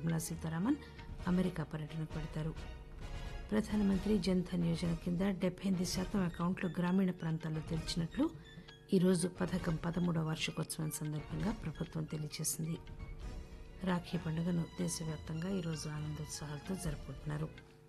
Nirmala Sitharaman America పర్యటనకు పెడతారు ప్రధానమంత్రి జన్ధన్ యోజన కింద డెబ్బై ఎనిమిది శాతం అకౌంట్లు గ్రామీణ ప్రాంతాల్లో తెరిచినట్లు ఈరోజు పథకం పదమూడవ వార్షికోత్సవం సందర్భంగా ప్రభుత్వం తెలియజేసింది రాఖీ పండుగను దేశవ్యాప్తంగా ఈరోజు ఆనందోత్సాహాలతో జరుపుకుంటున్నారు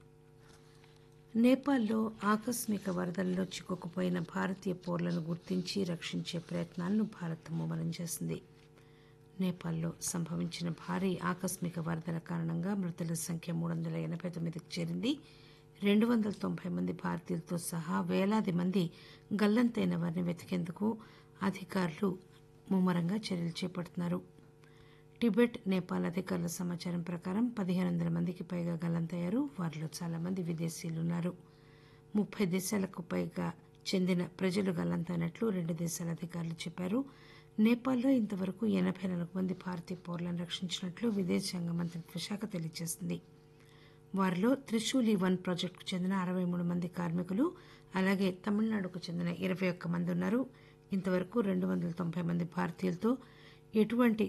నేపాల్లో ఆకస్మిక వరదల్లో చిక్కుకుపోయిన భారతీయ పౌరులను గుర్తించి రక్షించే ప్రయత్నాలను భారత్ ముమ్మరం చేసింది నేపాల్లో సంభవించిన భారీ ఆకస్మిక వరదల కారణంగా మృతుల సంఖ్య మూడు వందల ఎనభై తొమ్మిదికి చేరింది రెండు వందల తొంభై మంది భారతీయులతో సహా వేలాది మంది గల్లంతైన వారిని వెతికేందుకు అధికారులు ముమ్మరంగా చర్యలు చేపడుతున్నారు టిబెట్ నేపాల్ అధికారుల సమాచారం ప్రకారం పదిహేను వందల మందికి పైగా గల్లంతయ్యారు వారిలో చాలా మంది విదేశీయులు ఉన్నారు ముప్పై దేశాలకు పైగా చెందిన ప్రజలు గల్లంతైనట్లు రెండు దేశాల అధికారులు చెప్పారు నేపాల్లో ఇంతవరకు ఎనభై నాలుగు మంది భారతీయ పౌరులను రక్షించినట్లు విదేశాంగ మంత్రిత్వ శాఖ తెలియజేసింది వారిలో త్రిశూలి వన్ ప్రాజెక్టుకు చెందిన అరవై మూడు మంది కార్మికులు అలాగే తమిళనాడుకు చెందిన ఇరవై ఒక్క మంది ఉన్నారు ఇంతవరకు రెండు వందల తొంభై మంది భారతీయులతో ఎటువంటి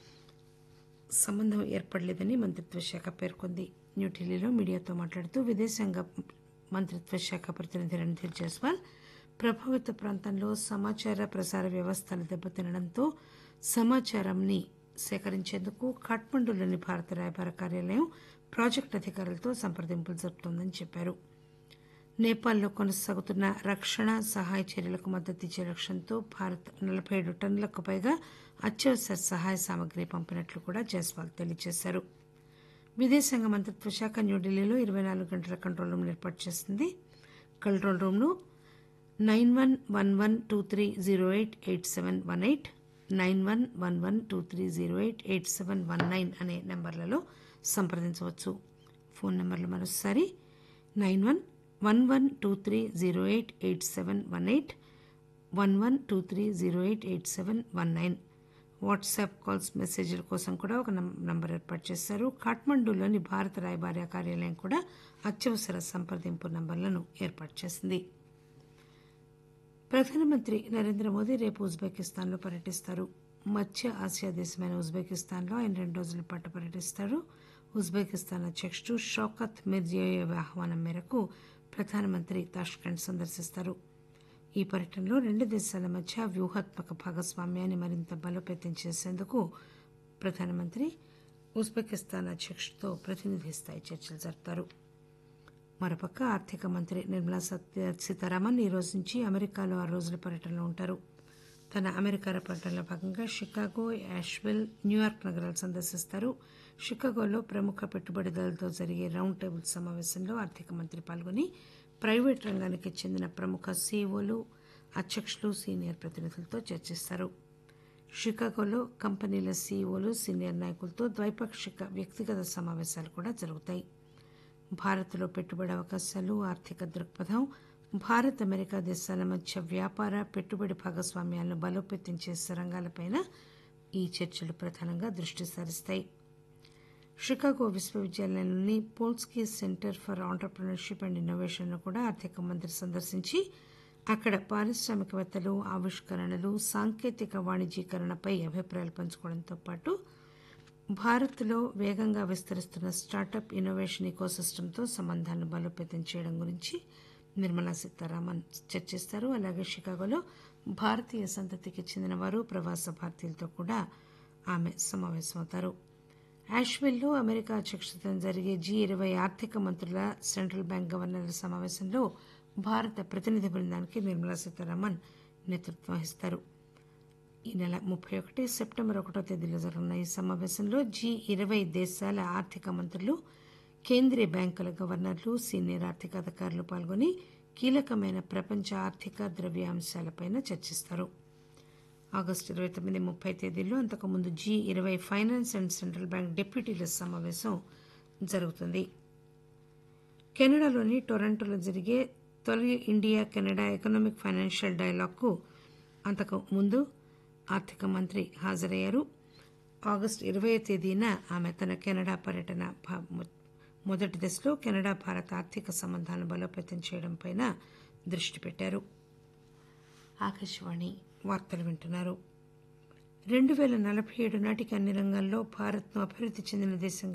సంబంధం ఏర్పడలేదని మంత్రిత్వ శాఖ పేర్కొంది న్యూఢిల్లీలో మీడియాతో మాట్లాడుతూ విదేశాంగ మంత్రిత్వ శాఖ ప్రతినిధి రణధీర్ జైస్వాల్ ప్రభావిత ప్రాంతంలో సమాచార ప్రసార వ్యవస్థలు దెబ్బతినడంతో సమాచారాన్ని సేకరించేందుకు ఖాట్మండులోని భారత రాయబార కార్యాలయం ప్రాజెక్టు అధికారులతో సంప్రదింపులు జరుపుతోందని చెప్పారు నేపాల్లో కొనసాగుతున్న రక్షణ సహాయ చర్యలకు మద్దతు ఇచ్చే లక్ష్యంతో భారత్ నలభై ఏడు టన్నులకు పైగా అత్యవసర సహాయ సామగ్రి పంపినట్లు కూడా జైస్వాల్ తెలియజేశారు విదేశాంగ మంత్రిత్వ శాఖ న్యూఢిల్లీలో ఇరవై నాలుగు గంటల కంట్రోల్ రూమ్ ఏర్పాటు చేసింది కంట్రోల్ రూమ్ను nine one one one two three zero eight eight seven one eight nine one one one two three zero eight eight seven one nine అనే నంబర్లలో సంప్రదించవచ్చు ఫోన్ నంబర్లు మరోసారి nine one one one two three zero eight eight seven one eight one one two three zero eight eight seven one nine WhatsApp calls మెసేజ్ల కోసం కూడా ఒక number ఏర్పాటు చేశారు కాఠ్మండూలోని భారత రాయబార కార్యాలయం కూడా అత్యవసర సంప్రదింపు నంబర్లను ఏర్పాటు చేసింది ప్రధానమంత్రి నరేంద్ర మోదీ రేపు ఉజ్బెకిస్తాన్లో పర్యటిస్తారు మధ్య ఆసియా దేశమైన ఉజ్బెకిస్తాన్లో ఆయన రెండు రోజుల పాటు పర్యటిస్తారు ఉజ్బెకిస్తాన్ అధ్యక్షుడు షౌకత్ మిర్జియోయేవ్ ఆహ్వానం మేరకు ప్రధానమంత్రి తాష్కెంట్ సందర్శిస్తారు ఈ పర్యటనలో రెండు దేశాల మధ్య వ్యూహాత్మక భాగస్వామ్యాన్ని మరింత బలోపేతం చేసేందుకు ప్రధానమంత్రి ఉజ్బెకిస్తాన్ అధ్యక్షుడితో ప్రతినిధి స్థాయి చర్చలు జరుపుతారు మరోపక్క ఆర్థిక మంత్రి నిర్మలా సీతారామన్ ఈ రోజు నుంచి అమెరికాలో ఆరు రోజుల పర్యటనలో ఉంటారు తన అమెరికా పర్యటనలో భాగంగా షికాగో యాష్విల్ న్యూయార్క్ నగరాలు సందర్శిస్తారు షికాగోలో ప్రముఖ పెట్టుబడిదారులతో జరిగే రౌండ్ టేబుల్ సమావేశంలో ఆర్థిక మంత్రి పాల్గొని ప్రైవేట్ రంగానికి చెందిన ప్రముఖ సీఈఓలు అధ్యక్షులు సీనియర్ ప్రతినిధులతో చర్చిస్తారు షికాగోలో కంపెనీల సీఈఓలు సీనియర్ నాయకులతో ద్వైపాక్షిక వ్యక్తిగత సమావేశాలు కూడా జరుగుతాయి భారత్లో పెట్టుబడి అవకాశాలు ఆర్థిక దృక్పథం భారత్ అమెరికా దేశాల మధ్య వ్యాపార పెట్టుబడి భాగస్వామ్యాలను బలోపేతం చేసే రంగాలపైన ఈ చర్చలు ప్రధానంగా దృష్టి సారిస్తాయి షికాగో విశ్వవిద్యాలయంలోని Polsky center for entrepreneurship and innovation కూడా ఆర్థిక మంత్రి సందర్శించి అక్కడ పారిశ్రామికవేత్తలు ఆవిష్కరణలు సాంకేతిక వాణిజ్యీకరణపై అభిప్రాయాలు పంచుకోవడంతో పాటు భారత్లో వేగంగా విస్తరిస్తున్న స్టార్టప్ ఇన్నోవేషన్ ఈకోసిస్టమ్తో సంబంధాలను బలోపేతం చేయడం గురించి నిర్మలా సీతారామన్ చర్చిస్తారు అలాగే షికాగోలో భారతీయ సంతతికి చెందిన వారు ప్రవాస భారతీయులతో కూడా ఆమె సమావేశమవుతారు యాష్విల్లో అమెరికా అధ్యక్షతన జరిగే జీ ఇరవై ఆర్థిక మంత్రుల సెంట్రల్ బ్యాంక్ గవర్నర్ల సమావేశంలో భారత ప్రతినిధి బృందానికి నిర్మలా సీతారామన్ నేతృత్వం వహిస్తారు ఈ నెల ముప్పై ఒకటి సెప్టెంబర్ ఒకటో తేదీలో జరగనున్న ఈ సమావేశంలో జీ ఇరవై దేశాల ఆర్థిక మంత్రులు కేంద్రీయ బ్యాంకుల గవర్నర్లు సీనియర్ ఆర్థిక అధికారులు పాల్గొని కీలకమైన ప్రపంచ ఆర్థిక ద్రవ్య అంశాలపై చర్చిస్తారు ఆగస్టు ఇరవై తొమ్మిది ముప్పై తేదీల్లో అంతకుముందు జీ ఇరవై ఫైనాన్స్ అండ్ సెంట్రల్ బ్యాంక్ డిప్యూటీల సమావేశం జరుగుతుంది కెనడాలోని టొరంటోలో జరిగే తొలి ఇండియా కెనడా ఎకనామిక్ ఫైనాన్షియల్ డైలాగ్కు అంతకు ముందు ఆర్థిక మంత్రి హాజరయ్యారు ఆగస్టు ఇరవై తేదీన ఆమె తన కెనడా పర్యటన మొదటి దశలో కెనడా భారత్ ఆర్థిక సంబంధాలను బలోపేతం చేయడంపై దృష్టి పెట్టారు ఆకాశవాణి వార్తలు వింటున్నారు రెండు పేల నలభై ఏడు నాటికి అన్ని రంగాల్లో భారత్ను అభివృద్ధి చెందిన దేశంగా